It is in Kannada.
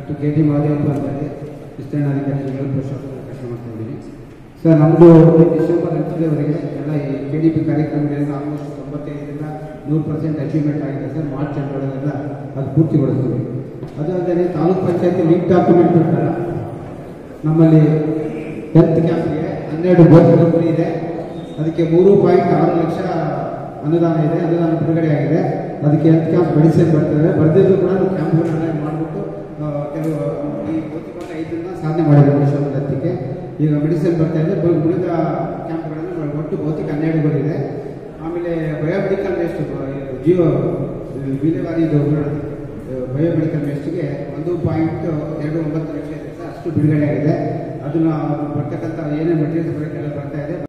ಡಾಕ್ಟರ್ ಕೆ ಟಿ ಮಹದೇವಪ್ಪ ಅಂತೇಳಿ ವಿಸ್ತರಣಾಧಿಕಾರಿಗಳು ಪೋಷಕರು ಕೆಲಸ ಮಾಡ್ತಾ ಇದ್ದೀನಿ ಸರ್ ನಮ್ಮದು ಡಿಸೆಂಬರ್ ಹತ್ತರವರೆಗೆ ಎಲ್ಲ ಈ ಕೆ ಡಿ ಪಿ ಕಾರ್ಯಕ್ರಮಗಳಿಂದ ಆಲ್ಮೋಸ್ಟ್ ತೊಂಬತ್ತೈದರಿಂದ ನೂರು ಪರ್ಸೆಂಟ್ ಅಚೀವ್ಮೆಂಟ್ ಆಗಿದೆ ಸರ್ ಮಾರ್ಚ್ ಎಂಟರೊಳಗೆಲ್ಲ ಅದು ಪೂರ್ತಿಗೊಳಿಸ್ತೀವಿ ಅದು ಅಲ್ಲದೆ ತಾಲೂಕ್ ಪಂಚಾಯತಿ ಲಿಂಕ್ ಡಾಕ್ಯುಮೆಂಟ್ ಪ್ರಕಾರ ನಮ್ಮಲ್ಲಿ ಹೆಲ್ತ್ ಕ್ಯಾಂಪ್ಗೆ ಹನ್ನೆರಡು ಬೋರ್ಡ್ ಇದೆ ಅದಕ್ಕೆ ಮೂರು ಪಾಯಿಂಟ್ ಆರು ಲಕ್ಷ ಅನುದಾನ ಇದೆ ಅನುದಾನ ಬಿಡುಗಡೆ ಆಗಿದೆ ಅದಕ್ಕೆ ಹೆಲ್ತ್ ಕ್ಯಾಂಪ್ ಮೆಡಿಸಿನ್ ಬರ್ತದೆ ಬರ್ದಿದ್ದು ಕೂಡ ನಾವು ಕ್ಯಾಂಪ್ಗಳನ್ನ ಮಾಡಿಬಿಟ್ಟು ಆ, ಕೆಲವು ಈ ಭೌತಿಕವಾಗಿ ಐದನ್ನ ಸಾಧನೆ ಮಾಡಿದ್ದಾರೆ ಡಿಸೆಂಬರ್ ಹತ್ತಕ್ಕೆ ಈಗ ಮೆಡಿಸಿನ್ ಬರ್ತಾ ಇದೆ ಬ- ಉಳಿದ ಕ್ಯಾಂಪ್ಗಳನ್ನು ನಾವು ಒಟ್ಟು ಭೌತಿಕ ಹನ್ನೆರಡುಗಳಿದೆ ಆಮೇಲೆ ಬಯೋಮೆಡಿಕಲ್ ವೇಸ್ಟ್ ಜೀವ ವಿಲೇವಾರಿ ಇದು ಬಯೋಮೆಡಿಕಲ್ ವೇಸ್ಟ್ಗೆ ಒಂದು ಪಾಯಿಂಟ್ ಎರಡು ಒಂಬತ್ತು ಲಕ್ಷ ಇದೆ ಸರ್ ಅಷ್ಟು ಬಿಡುಗಡೆ ಆಗಿದೆ ಅದನ್ನು ಬರ್ತಕ್ಕಂಥ ಏನೇ ಮೆಟೀರಿಯಲ್ಸ್ ಬರೋಕ್ಕೆಲ್ಲ ಬರ್ತಾ ಇದೆ